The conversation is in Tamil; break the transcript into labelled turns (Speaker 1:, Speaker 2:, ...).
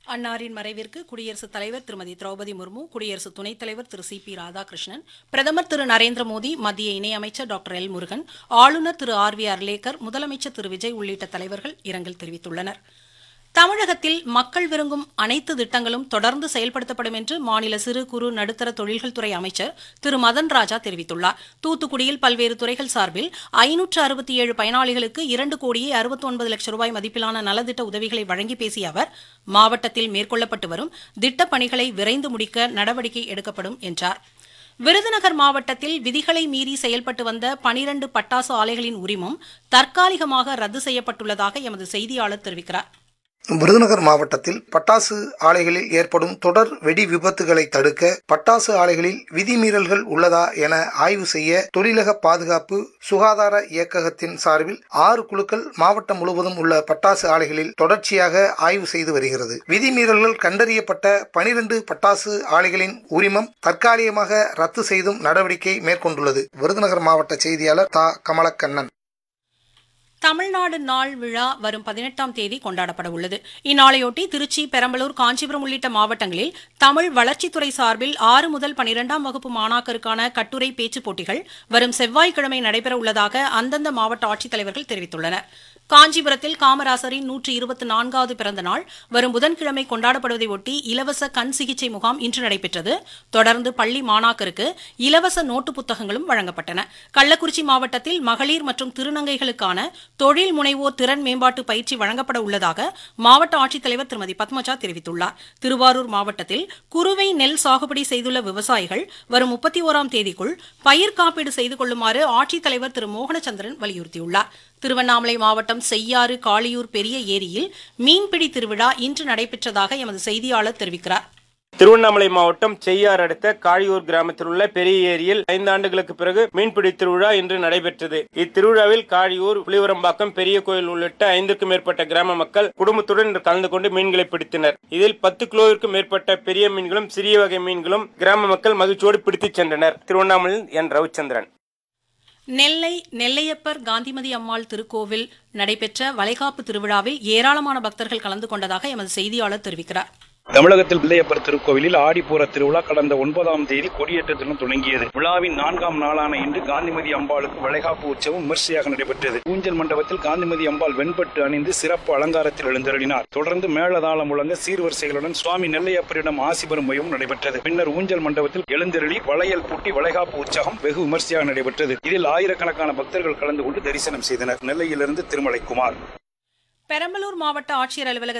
Speaker 1: அன்னாரின் மறைவிற்கு குடியரசுத் தலைவர் திருமதி திரௌபதி முர்மு குடியரசு துணைத் தலைவர் திரு சி பி ராதாகிருஷ்ணன் பிரதமர் திரு நரேந்திர மோடி மத்திய இணையமைச்சர் டாக்டர் எல் முருகன் ஆளுநர் திரு ஆர் வி அர்லேக்கர் முதலமைச்சர் திரு விஜய் உள்ளிட்ட தலைவர்கள் இரங்கல் தெரிவித்துள்ளனர் தமிழகத்தில் மக்கள் விரும்பும் அனைத்து திட்டங்களும் தொடர்ந்து செயல்படுத்தப்படும் என்று மாநில சிறு குறு நடுத்தர தொழில்கள் துறை அமைச்சர் திரு மதன் ராஜா தெரிவித்துள்ளார் தூத்துக்குடியில் பல்வேறு துறைகள் சார்பில் ஐநூற்று அறுபத்தி ஏழு பயனாளிகளுக்கு இரண்டு கோடியே அறுபத்தி ஒன்பது லட்சம் ரூபாய் மதிப்பிலான நலத்திட்ட உதவிகளை வழங்கி பேசிய அவர் மாவட்டத்தில் மேற்கொள்ளப்பட்டு வரும் திட்டப் பணிகளை விரைந்து முடிக்க நடவடிக்கை எடுக்கப்படும் என்றார் விருதுநகர் மாவட்டத்தில் விதிகளை மீறி செயல்பட்டு வந்த பனிரண்டு பட்டாசு ஆலைகளின் உரிமம் தற்காலிகமாக ரத்து செய்யப்பட்டுள்ளதாக எமது செய்தியாளர் தெரிவிக்கிறார்
Speaker 2: விருதுநகர் மாவட்டத்தில் பட்டாசு ஆலைகளில் ஏற்படும் தொடர் வெடி விபத்துகளை தடுக்க பட்டாசு ஆலைகளில் விதிமீறல்கள் உள்ளதா என ஆய்வு செய்ய தொழிலக பாதுகாப்பு சுகாதார இயக்ககத்தின் சார்பில் ஆறு குழுக்கள் மாவட்டம் முழுவதும் உள்ள பட்டாசு ஆலைகளில் தொடர்ச்சியாக ஆய்வு செய்து வருகிறது விதிமீறல்கள் கண்டறியப்பட்ட பனிரெண்டு பட்டாசு ஆலைகளின் உரிமம் தற்காலிகமாக ரத்து செய்தும் நடவடிக்கை மேற்கொண்டுள்ளது விருதுநகர் மாவட்ட செய்தியாளர் தா கமலக்கண்ணன்
Speaker 1: தமிழ்நாடு நாள் விழா வரும் பதினெட்டாம் தேதி கொண்டாடப்பட உள்ளது இந்நாளையொட்டி திருச்சி பெரம்பலூர் காஞ்சிபுரம் உள்ளிட்ட மாவட்டங்களில் தமிழ் வளர்ச்சித்துறை சார்பில் ஆறு முதல் பனிரெண்டாம் வகுப்பு மாணாக்கருக்கான கட்டுரை பேச்சுப் போட்டிகள் வரும் செவ்வாய்க்கிழமை நடைபெற உள்ளதாக அந்தந்த மாவட்ட ஆட்சித்தலைவர்கள் தெரிவித்துள்ளனர் காஞ்சிபுரத்தில் காமராசரின் நூற்றி இருபத்தி நான்காவது பிறந்த நாள் வரும் புதன்கிழமை கொண்டாடப்படுவதை ஒட்டி இலவச கண் சிகிச்சை முகாம் இன்று நடைபெற்றது தொடர்ந்து பள்ளி மாணாக்கருக்கு இலவச நோட்டு புத்தகங்களும் வழங்கப்பட்டன கள்ளக்குறிச்சி மாவட்டத்தில் மகளிர் மற்றும் திருநங்கைகளுக்கான தொழில் முனைவோர் திறன் மேம்பாட்டு பயிற்சி வழங்கப்பட உள்ளதாக மாவட்ட ஆட்சித்தலைவர் திருமதி பத்மஜா தெரிவித்துள்ளார் திருவாரூர் மாவட்டத்தில் குறுவை நெல் சாகுபடி செய்துள்ள விவசாயிகள் வரும் முப்பத்தி ஓராம் தேதிக்குள் பயிர் காப்பீடு செய்து கொள்ளுமாறு ஆட்சித்தலைவர் திரு மோகனச்சந்திரன் வலியுறுத்தியுள்ளார் திருவண்ணாமலை மாவட்டம் செய்யாறு காளியூர் பெரிய ஏரியில் மீன்பிடி திருவிழா இன்று நடைபெற்றதாக எமது செய்தியாளர் தெரிவிக்கிறார்
Speaker 3: திருவண்ணாமலை மாவட்டம் செய்யார் அடுத்த காழியூர் கிராமத்தில் உள்ள பெரிய ஏரியில் ஐந்து ஆண்டுகளுக்கு பிறகு மீன்பிடி திருவிழா இன்று நடைபெற்றது இத்திருவிழாவில் காழியூர் புலிவரம்பாக்கம் பெரிய கோயில் உள்ளிட்ட ஐந்துக்கும் மேற்பட்ட கிராம மக்கள் குடும்பத்துடன் கலந்து கொண்டு மீன்களை பிடித்தனர் இதில் பத்து கிலோவிற்கும் மேற்பட்ட பெரிய மீன்களும் சிறிய வகை மீன்களும் கிராம மக்கள் மகிழ்ச்சியோடு பிடித்துச் சென்றனர் திருவண்ணாமலையில் என் ரவிச்சந்திரன்
Speaker 1: நெல்லை நெல்லையப்பர் காந்திமதி அம்மாள் திருக்கோவில் நடைபெற்ற வளைகாப்பு திருவிழாவில் ஏராளமான பக்தர்கள் கலந்து கொண்டதாக எமது செய்தியாளர் தெரிவிக்கிறார்
Speaker 4: தமிழகத்தில் பிள்ளையப்பர் திருக்கோவிலில் ஆடிப்பூர திருவிழா கடந்த ஒன்பதாம் தேதி கொடியேற்றத்துடன் தொடங்கியது விழாவின் நான்காம் நாளான இன்று காந்திமதி அம்பாளுக்கு வளைகாப்பு உற்சவம் விமர்சையாக நடைபெற்றது ஊஞ்சல் மண்டபத்தில் காந்திமதி அம்பாள் வெண்பட்டு அணிந்து சிறப்பு அலங்காரத்தில் எழுந்தருளினார் தொடர்ந்து மேளதாளம் முழங்க சீர்வரிசைகளுடன் சுவாமி நெல்லையப்பரிடம் ஆசி பெறும் மையம் நடைபெற்றது பின்னர் ஊஞ்சல் மண்டபத்தில் எழுந்தருளி வளையல் பூட்டி வளைகாப்பு உற்சவம் வெகு விமர்சையாக நடைபெற்றது இதில் ஆயிரக்கணக்கான பக்தர்கள் கலந்து கொண்டு தரிசனம் செய்தனர் நெல்லையிலிருந்து திருமலைக்குமார்
Speaker 1: பெரம்பலூர் மாவட்ட ஆட்சியர் அலுவலக